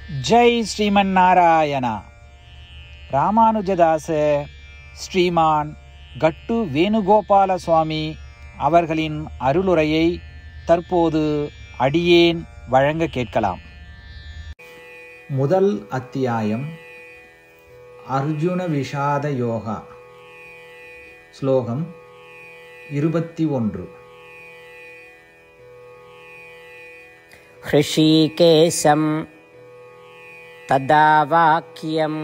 ஜெய் ஸ்ரீமன் நாராயணா ராமானுஜதாச ஸ்ரீமான் கட்டு வேணுகோபால சுவாமி அவர்களின் அருளுரையை தற்போது அடியேன் வழங்க கேட்கலாம் முதல் அத்தியாயம் அர்ஜுன விஷாத யோகா ஸ்லோகம் இருபத்தி ஒன்று हृषीकेशं तदा वाक्यम्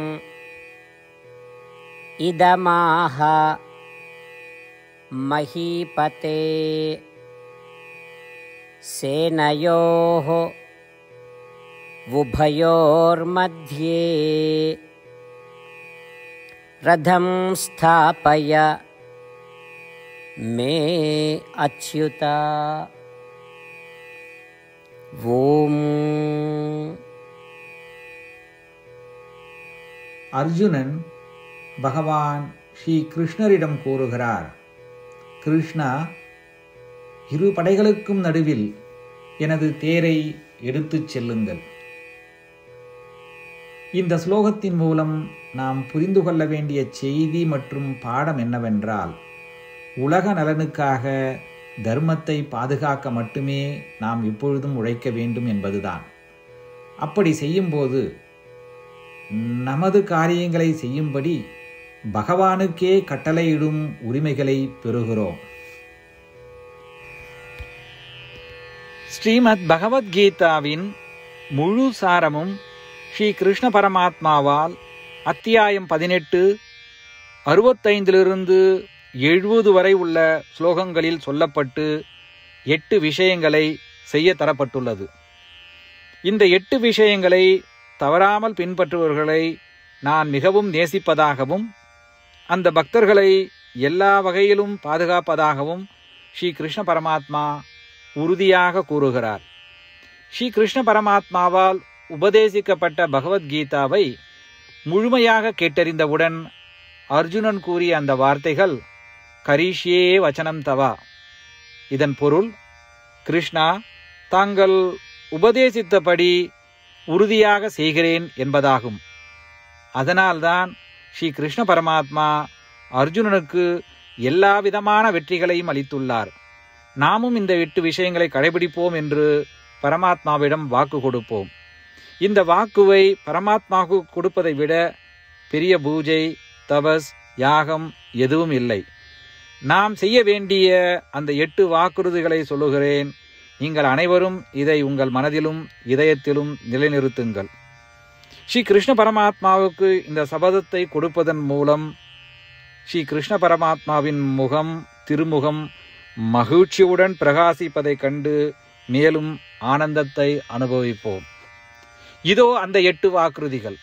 इदमाह महीपते सेनयोः उभयोर्मध्ये रथं स्थापय मे अच्युता ஓம் அர்ஜுனன் பகவான் ஸ்ரீ கிருஷ்ணரிடம் கூறுகிறார் கிருஷ்ணா இரு படைகளுக்கும் நடுவில் எனது தேரை எடுத்துச் செல்லுங்கள் இந்த ஸ்லோகத்தின் மூலம் நாம் புரிந்து கொள்ள வேண்டிய செய்தி மற்றும் பாடம் என்னவென்றால் உலக நலனுக்காக தர்மத்தை பாதுகாக்க மட்டுமே நாம் எப்பொழுதும் உழைக்க வேண்டும் என்பதுதான் அப்படி செய்யும்போது நமது காரியங்களை செய்யும்படி பகவானுக்கே கட்டளையிடும் உரிமைகளை பெறுகிறோம் ஸ்ரீமத் பகவத்கீதாவின் முழு சாரமும் ஸ்ரீ கிருஷ்ண பரமாத்மாவால் அத்தியாயம் பதினெட்டு அறுபத்தைந்திலிருந்து எழுபது வரை உள்ள ஸ்லோகங்களில் சொல்லப்பட்டு எட்டு விஷயங்களை செய்ய தரப்பட்டுள்ளது இந்த எட்டு விஷயங்களை தவறாமல் பின்பற்றுபவர்களை நான் மிகவும் நேசிப்பதாகவும் அந்த பக்தர்களை எல்லா வகையிலும் பாதுகாப்பதாகவும் ஸ்ரீ கிருஷ்ண பரமாத்மா உறுதியாக கூறுகிறார் ஸ்ரீ கிருஷ்ண பரமாத்மாவால் உபதேசிக்கப்பட்ட பகவத்கீதாவை முழுமையாக கேட்டறிந்தவுடன் அர்ஜுனன் கூறிய அந்த வார்த்தைகள் கரிஷ்யே வச்சனம் தவா இதன் பொருள் கிருஷ்ணா தாங்கள் உபதேசித்தபடி உறுதியாக செய்கிறேன் என்பதாகும் அதனால்தான் ஸ்ரீ கிருஷ்ண பரமாத்மா அர்ஜுனனுக்கு எல்லா விதமான வெற்றிகளையும் அளித்துள்ளார் நாமும் இந்த எட்டு விஷயங்களை கடைபிடிப்போம் என்று பரமாத்மாவிடம் வாக்கு கொடுப்போம் இந்த வாக்குவை பரமாத்மாவுக்கு கொடுப்பதை விட பெரிய பூஜை தபஸ் யாகம் எதுவும் இல்லை நாம் செய்ய வேண்டிய அந்த எட்டு வாக்குறுதிகளை சொல்லுகிறேன் நீங்கள் அனைவரும் இதை உங்கள் மனதிலும் இதயத்திலும் நிலைநிறுத்துங்கள் ஸ்ரீ கிருஷ்ண பரமாத்மாவுக்கு இந்த சபதத்தை கொடுப்பதன் மூலம் ஸ்ரீ கிருஷ்ண பரமாத்மாவின் முகம் திருமுகம் மகிழ்ச்சியுடன் பிரகாசிப்பதைக் கண்டு மேலும் ஆனந்தத்தை அனுபவிப்போம் இதோ அந்த எட்டு வாக்குறுதிகள்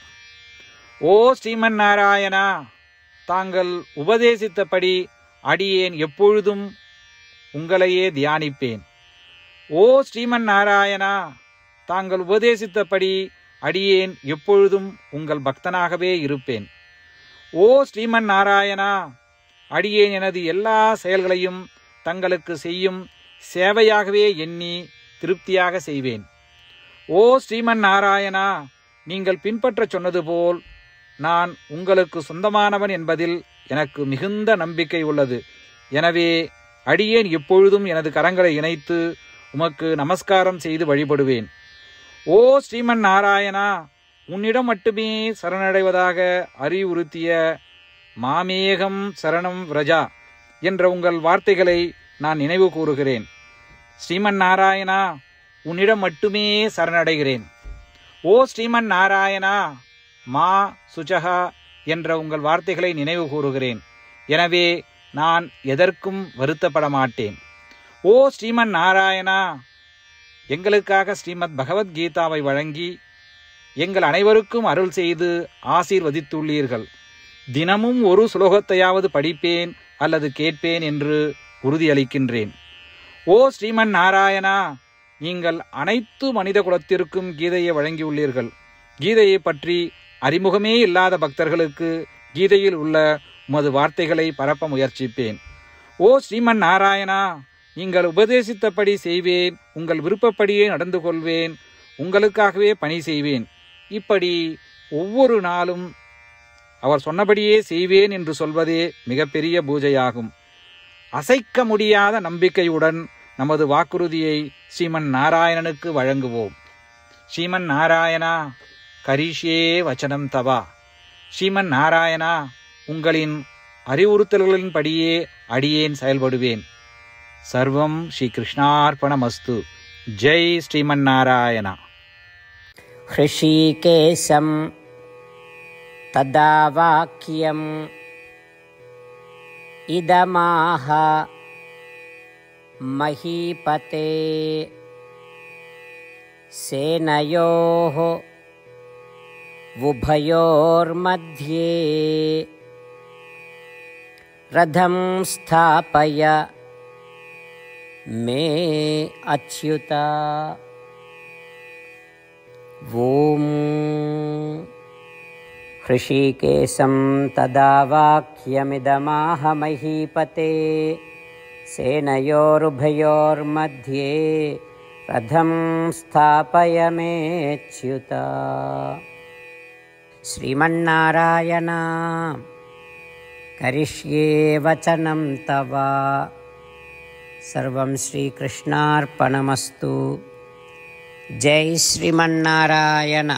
ஓ ஸ்ரீமன் நாராயணா தாங்கள் உபதேசித்தபடி அடியேன் எப்பொழுதும் உங்களையே தியானிப்பேன் ஓ ஸ்ரீமன் நாராயணா தாங்கள் உபதேசித்தபடி அடியேன் எப்பொழுதும் உங்கள் பக்தனாகவே இருப்பேன் ஓ ஸ்ரீமன் நாராயணா அடியேன் எனது எல்லா செயல்களையும் தங்களுக்கு செய்யும் சேவையாகவே எண்ணி திருப்தியாக செய்வேன் ஓ ஸ்ரீமன் நாராயணா நீங்கள் பின்பற்றச் சொன்னது போல் நான் உங்களுக்கு சொந்தமானவன் என்பதில் எனக்கு மிகுந்த நம்பிக்கை உள்ளது எனவே அடியேன் எப்பொழுதும் எனது கரங்களை இணைத்து உமக்கு நமஸ்காரம் செய்து வழிபடுவேன் ஓ ஸ்ரீமன் நாராயணா உன்னிடம் மட்டுமே சரணடைவதாக அறிவுறுத்திய மாமேகம் சரணம் ரஜா என்ற உங்கள் வார்த்தைகளை நான் நினைவு கூறுகிறேன் ஸ்ரீமன் நாராயணா உன்னிடம் மட்டுமே சரணடைகிறேன் ஓ ஸ்ரீமன் நாராயணா மா சுஜகா என்ற உங்கள் வார்த்தைகளை நினைவு கூறுகிறேன் எனவே நான் எதற்கும் வருத்தப்பட மாட்டேன் ஓ ஸ்ரீமன் நாராயணா எங்களுக்காக ஸ்ரீமத் பகவத்கீதாவை வழங்கி எங்கள் அனைவருக்கும் அருள் செய்து ஆசீர்வதித்துள்ளீர்கள் தினமும் ஒரு சுலோகத்தையாவது படிப்பேன் அல்லது கேட்பேன் என்று உறுதியளிக்கின்றேன் ஓ ஸ்ரீமன் நாராயணா நீங்கள் அனைத்து மனித குலத்திற்கும் கீதையை வழங்கியுள்ளீர்கள் கீதையை பற்றி அறிமுகமே இல்லாத பக்தர்களுக்கு கீதையில் உள்ள உமது வார்த்தைகளை பரப்ப முயற்சிப்பேன் ஓ ஸ்ரீமன் நாராயணா நீங்கள் உபதேசித்தபடி செய்வேன் உங்கள் விருப்பப்படியே நடந்து கொள்வேன் உங்களுக்காகவே பணி செய்வேன் இப்படி ஒவ்வொரு நாளும் அவர் சொன்னபடியே செய்வேன் என்று சொல்வதே மிகப்பெரிய பூஜையாகும் அசைக்க முடியாத நம்பிக்கையுடன் நமது வாக்குறுதியை ஸ்ரீமன் நாராயணனுக்கு வழங்குவோம் ஸ்ரீமன் நாராயணா கரிஷே வச்சனம் தவா ஸ்ரீமன் நாராயணா உங்களின் அறிவுறுத்தல்களின்படியே அடியேன் செயல்படுவேன் சர்வம் ஸ்ரீ கிருஷ்ணார்ப்பணமஸ்து ஜெய் ஸ்ரீமன் நாராயணா हृषीकेशं तदा वाक्यम् इदमाह महीपते सेनयोः उभयोर्मध्ये रथं स्थापय मे अच्युता ॐ हृषीकेशं तदा वाक्यमिदमाह महीपते सेनयोरुभयोर्मध्ये रथं स्थापय मेच्युता श्रीमन्नारायण करिष्ये वचनं तव सर्वं श्रीकृष्णार्पणमस्तु ஜெய் ஸ்ரீமன்னாராயண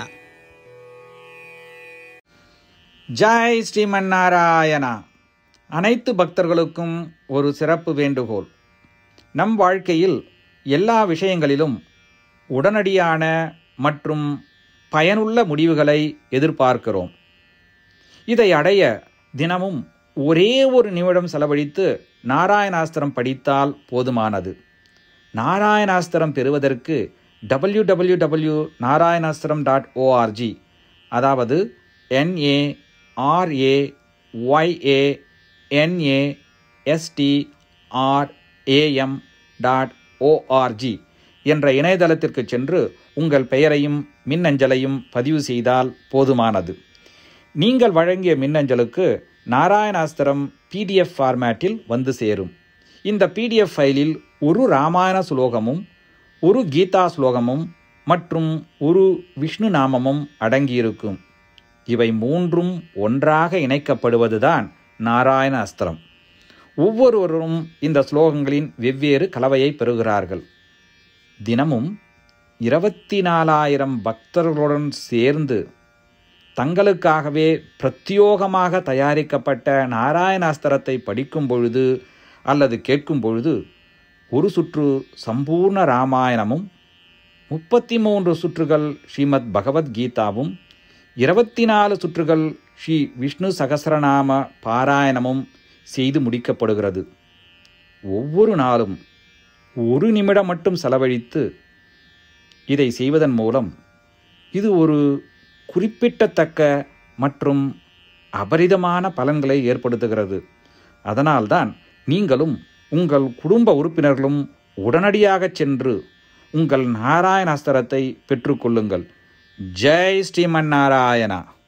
ஜெய் ஸ்ரீமன் நாராயணா அனைத்து பக்தர்களுக்கும் ஒரு சிறப்பு வேண்டுகோள் நம் வாழ்க்கையில் எல்லா விஷயங்களிலும் உடனடியான மற்றும் பயனுள்ள முடிவுகளை எதிர்பார்க்கிறோம் இதை அடைய தினமும் ஒரே ஒரு நிமிடம் செலவழித்து நாராயணாஸ்திரம் படித்தால் போதுமானது நாராயணாஸ்திரம் பெறுவதற்கு W W W Narayanastram dot ORG அதாவது NA RA YA NA ST RAM dot ORG என்ற இணையதளத்திற்கு சென்று உங்கள் பெயரையும் மின்னஞ்சலையும் பதிவு செய்தால் போதுமானது நீங்கள் வழங்கிய மின்னஞ்சலுக்கு நாராயணாஸ்திரம் பிடிஎஃப் ஃபார்மேட்டில் வந்து சேரும் இந்த பிடிஎஃப் ஃபைலில் ஒரு ராமாயண சுலோகமும் ஒரு கீதா ஸ்லோகமும் மற்றும் ஒரு விஷ்ணு நாமமும் அடங்கியிருக்கும் இவை மூன்றும் ஒன்றாக இணைக்கப்படுவதுதான் நாராயண அஸ்திரம் ஒவ்வொருவரும் இந்த ஸ்லோகங்களின் வெவ்வேறு கலவையை பெறுகிறார்கள் தினமும் இருபத்தி நாலாயிரம் பக்தர்களுடன் சேர்ந்து தங்களுக்காகவே பிரத்யோகமாக தயாரிக்கப்பட்ட நாராயணாஸ்திரத்தை படிக்கும் பொழுது அல்லது கேட்கும் பொழுது ஒரு சுற்று சம்பூர்ண ராமாயணமும் முப்பத்தி மூன்று சுற்றுகள் ஸ்ரீமத் பகவத்கீதாவும் இருபத்தி நாலு சுற்றுகள் ஸ்ரீ விஷ்ணு சகசரநாம பாராயணமும் செய்து முடிக்கப்படுகிறது ஒவ்வொரு நாளும் ஒரு நிமிடம் மட்டும் செலவழித்து இதை செய்வதன் மூலம் இது ஒரு குறிப்பிட்டத்தக்க மற்றும் அபரிதமான பலன்களை ஏற்படுத்துகிறது அதனால்தான் நீங்களும் உங்கள் குடும்ப உறுப்பினர்களும் உடனடியாக சென்று உங்கள் நாராயணாஸ்திரத்தை பெற்றுக்கொள்ளுங்கள் ஜெய் ஸ்ரீமன் நாராயணா